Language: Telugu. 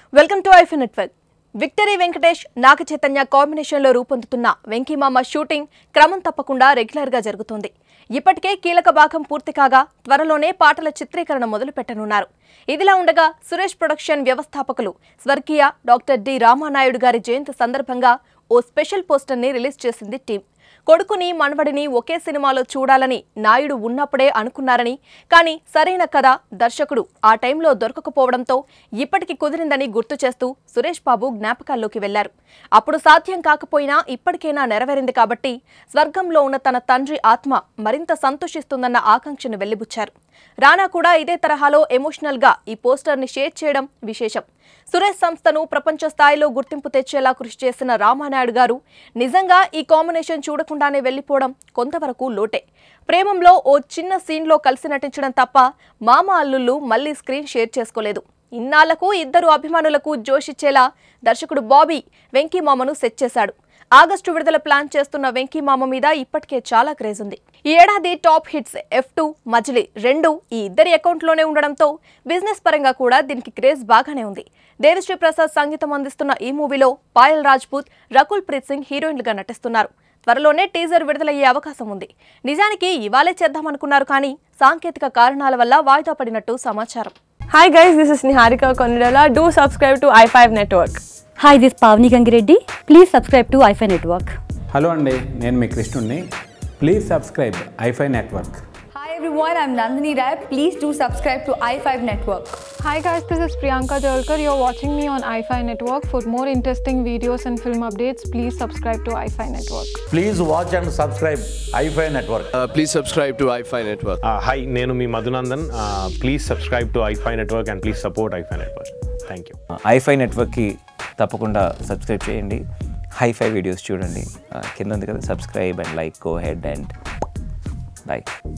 Welcome to i five network victory Venkatesh Naga Chaitanya కాంబినేషన్లో రూపొందుతున్న వెంకీమామ షూటింగ్ క్రమం తప్పకుండా రెగ్యులర్గా జరుగుతోంది ఇప్పటికే కీలక భాగం పూర్తి కాగా త్వరలోనే పాటల చిత్రీకరణ మొదలు పెట్టనున్నారు ఇదిలా ఉండగా సురేష్ ప్రొడక్షన్ వ్యవస్థాపకులు స్వర్గీయ డాక్టర్ డి రామానాయుడు గారి జయంతి సందర్భంగా ఓ స్పెషల్ పోస్టర్ని రిలీజ్ చేసింది టీం కొడుకుని మనవడిని ఒకే సినిమాలో చూడాలని నాయుడు ఉన్నప్పుడే అనుకున్నారని కానీ సరైన కథ దర్శకుడు ఆ టైంలో దొరకకపోవడంతో ఇప్పటికి కుదిరిందని గుర్తు చేస్తూ సురేష్ బాబు జ్ఞాపకాల్లోకి వెళ్లారు అప్పుడు సాధ్యం కాకపోయినా ఇప్పటికైనా నెరవేరింది కాబట్టి స్వర్గంలో ఉన్న తన తండ్రి ఆత్మ మరింత సంతోషిస్తుందన్న ఆకాంక్షను వెళ్లిబుచ్చారు రానా కూడా ఇదే తరహాలో ఎమోషనల్ గా ఈ పోస్టర్ ని షేర్ చేయడం విశేషం సురేష్ సంస్థను ప్రపంచ స్థాయిలో గుర్తింపు తెచ్చేలా కృషి చేసిన రామానాయుడు గారు నిజంగా ఈ కాంబినేషన్ చూడకుండానే వెళ్లిపోవడం కొంతవరకు లోటే ప్రేమంలో ఓ చిన్న సీన్లో కలిసి నటించడం తప్ప మామ అల్లుళ్ళు మళ్లీ స్క్రీన్ షేర్ చేసుకోలేదు ఇన్నాళ్లకు ఇద్దరు అభిమానులకు జోషిచ్చేలా దర్శకుడు బాబీ వెంకీమామను సెట్ చేశాడు ఆగస్టు విడుదల ప్లాన్ చేస్తున్న వెంకీమామ మీద ఇప్పటికే చాలా క్రేజ్ ఉంది ఈ ఏడాది top hits F two Majili రెండు ఈ ఇద్దరి అకౌంట్లోనే ఉండడంతో బిజినెస్ పరంగా కూడా దీనికి క్రేజ్ బాగానే ఉంది దేవిశ్రీ ప్రసాద్ సంగీతం అందిస్తున్న ఈ మూవీలో పాయల్ రాజ్పూత్ రకుల్ ప్రీత్ సింగ్ హీరోయిన్లుగా నటిస్తున్నారు త్వరలోనే టీజర్ విడుదలయ్యే అవకాశం ఉంది నిజానికి ఇవాళే చేద్దామనుకున్నారు కానీ సాంకేతిక కారణాల వల్ల వాయిదా పడినట్టు సమాచారం Hi guys, this is Niharika Konirala. Do subscribe to i5 Network. Hi this Pavani Gangireddy please subscribe to ఐఫై network hello అండి నేను మీ కృష్ణుడిని please subscribe i five network Hi everyone, I'm Nandini Rai. Please do subscribe to i5 Network. Hi guys, this is Priyanka Jalkar. You're watching me on iFi Network. For more interesting videos and film updates, please subscribe to iFi Network. Please watch and subscribe iFi Network. Uh, please subscribe to iFi Network. Hi నేను మీ Madhunandan please subscribe to ఐఫై network and please support iFi network thank you iFi నెట్వర్క్కి తప్పకుండా సబ్స్క్రైబ్ చేయండి హైఫై వీడియోస్ చూడండి ఆ, కింద ఉంది కదా subscribe and like go ahead and by